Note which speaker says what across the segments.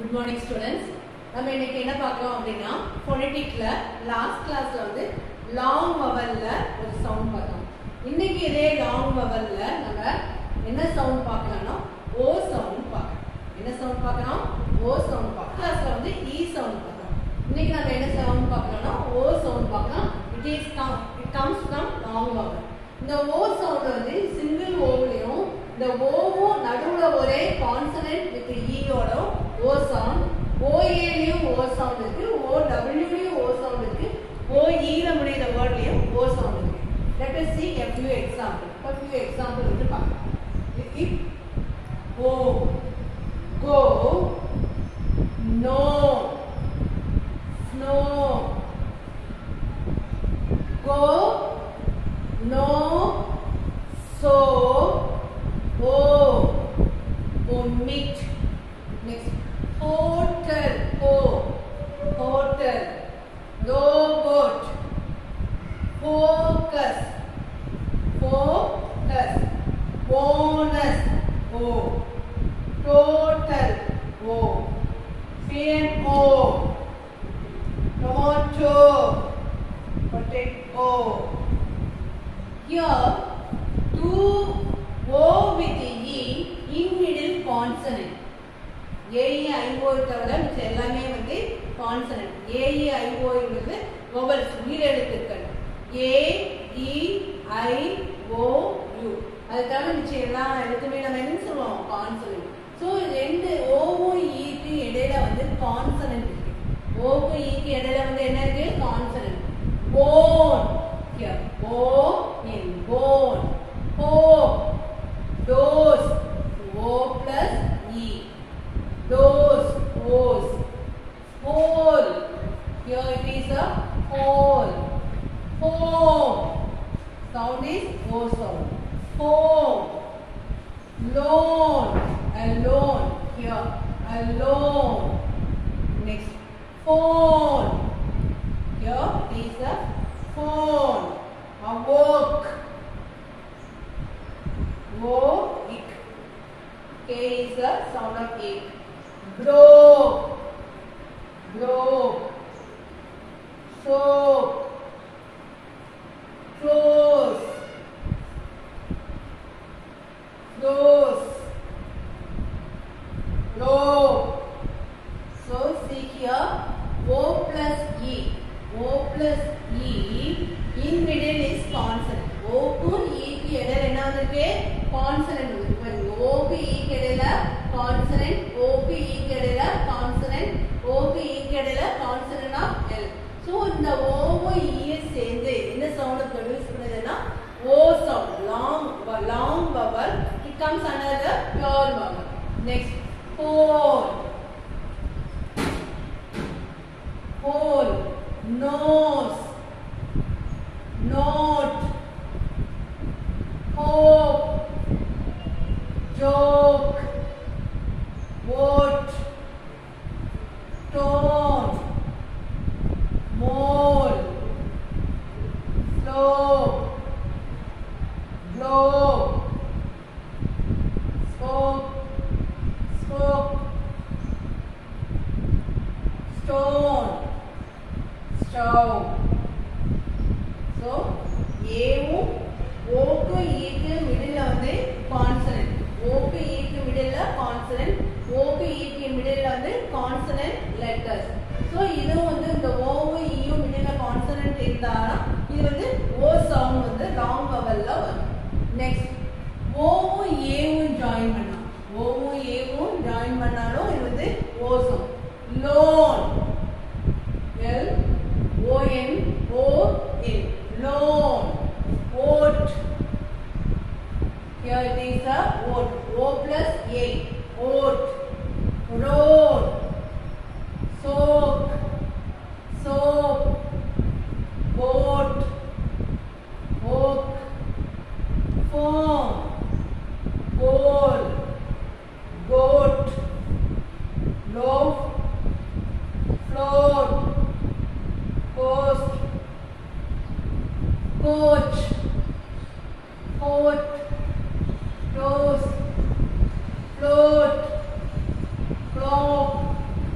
Speaker 1: Good morning students நம்ம இன்னைக்கு என்ன பார்க்கலாம் அப்படின்னா ஃபோனட்டிக்ல லாஸ்ட் கிளாஸ்ல வந்து லாங் வவல்ல ஒரு சவுண்ட் பார்த்தோம் இன்னைக்கு இதே லாங் வவல்ல நம்ம என்ன சவுண்ட் பார்க்கலாம்னா ஓ சவுண்ட் பார்க்கலாம் என்ன சவுண்ட் பார்க்கலாம் ஓ சவுண்ட் பார்க்கலாம் கிளாஸ்ல வந்து இ சவுண்ட் பார்க்கலாம் இன்னைக்கு நம்ம என்ன சவுண்ட் பார்க்கலாம்னா ஓ சவுண்ட் பார்க்கலாம் it is come it comes from long vowel இந்த ஓ சவுண்ட் வந்து சிங்கிள் ஓவுலையும் இந்த ஓவும் நடுவுல ஒரே கான்சனன்ட் வித் ஈயோட ஓ சவுண்ட் ஓஏலையும் ஓ சவுண்ட் இருக்கு ஓ டபிள்யூலையும் ஓ சவுண்ட் இருக்கு ஓ ஈல முடியிற வேர்ட்லயும் ஓ சவுண்ட் இருக்கு let us see a few example a few example வந்து பார்க்கலாம் if O go no snow go no so oh omit next hotel ho hotel robot focus focus bonus o total o piano tomato potato here two O with E in middle consonant. A E I O தவிர மிச்ச எல்லாமே வந்து consonant A E I O என்பது vowels உயிரெழுத்துக்கள் A E I O you அது தவிர மிச்ச எல்லா எழுத்துமே நம்ம என்ன சொல்லுவோம் கான்சனன்ட் ஸோ ரெண்டு ஓவும் ஈக்கு இடையில வந்து கான்சனன்ட் இருக்கு ஓக்கும் ஈக்கு இடையில வந்து என்ன இருக்கு consonant bone here o in bone hope dose o plus e dose ose hole here it is a hole home sound is o sound home loan alone here alone next phone here is a phone awoke wo ik k is the sound of ik grow grow soak close close row so see here o plus e o plus e in middle is consonant o க்கும் e க்கு இடையில என்ன வந்திருக்கு consonant இருக்கு பாருங்க o க்கு e க்கு இடையில consonant o க்கு e க்கு இடையில consonant o க்கு e க்கு இடையில consonant of l so இந்த o வும் e யும் சேர்ந்து என்ன சவுண்ட் ப்ரொடியூஸ் பண்ணுதுன்னா o sound long long vowel it comes under the pure vowel next phone hole, nose, note, hope, joke, vote, tone, mole, slow, glow, spoke, spoke, stone, stove. So, ஏவும் ஓக்கு ஈக்கு middle வந்து consonant ஓக்கு ஈக்கு middle consonant ஓக்கு ஈக்கு middle வந்து consonant letters so இதுவும் வந்து இந்த ஓவும் ஈயும் மிடில் கான்சனன்ட் இருந்தாலும் இது வந்து ஓ சவுண்ட் வந்து லாங் வவல்ல வரும் நெக்ஸ்ட் ஓவும் ஏவும் ஜாயின் பண்ணலாம் ஓவும் ஏவும் ஜாயின் பண்ணாலும் இது வந்து O sound loan L O N O N loan oat here it is a oat O plus A oat road soak soap boat oak foam goal goat loaf float coast coach coat toast float clock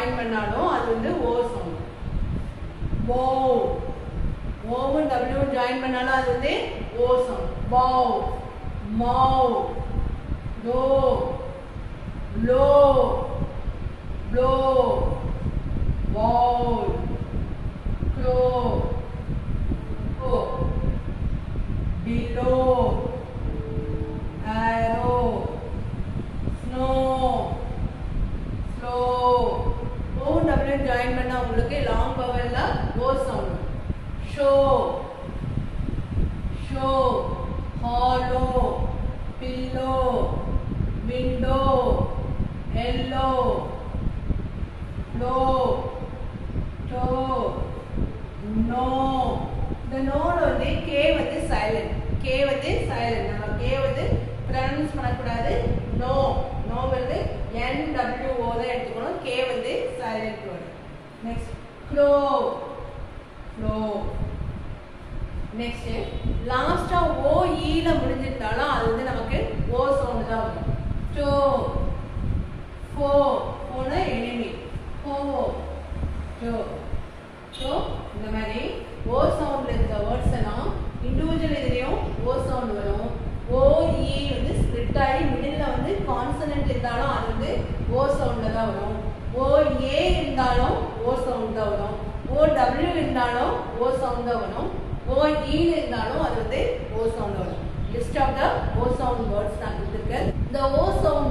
Speaker 1: join பண்ணாலும் அது வந்து O sound bow ஓவும் W join பண்ணாலும் அது வந்து O sound bow mow low low blow bowl glow O below arrow snow slow o w join பண்ணா உங்களுக்கு long வவல்ல O sound show show hollow pillow window yellow blow tow know இந்த நோட வந்து K வந்து சைலண்ட் கே வந்து silent நம்ம K வந்து ப்ரொனவுன்ஸ் பண்ணக்கூடாது நோ நோ வந்து என் டபிள்யூ ஓ தான் எடுத்துக்கணும் கே வந்து silent word next glow flow next லாஸ்டா ஓ ஈல முடிஞ்சிருந்தாலும் அது வந்து நமக்கு ஓ சவுண்ட் தான் வரும் டோ ஃபோ ஃபோனா எனிமி ஃபோ டோ ஸோ இந்த மாதிரி ஓ சவுண்ட்ல இருக்க வேர்ட்ஸ் எல்லாம் இண்டிவிஜுவல் இதுலேயும் ஓ சவுண்ட் வரும் ஓ இ வந்து ஸ்ப்ளிட் ஆகி மிடில் வந்து கான்சனன்ட் இருந்தாலும் அது வந்து ஓ சவுண்ட்ல தான் வரும் ஓ ஏ இருந்தாலும் ஓ சவுண்ட் தான் வரும் ஓ டபிள்யூ இருந்தாலும் ஓ சவுண்ட் தான் வரும் ஓ இ இருந்தாலும் அது வந்து ஓ சவுண்ட் வரும் list of the O sound words நான் கொடுத்துருக்கேன் இந்த ஓ சவுண்ட்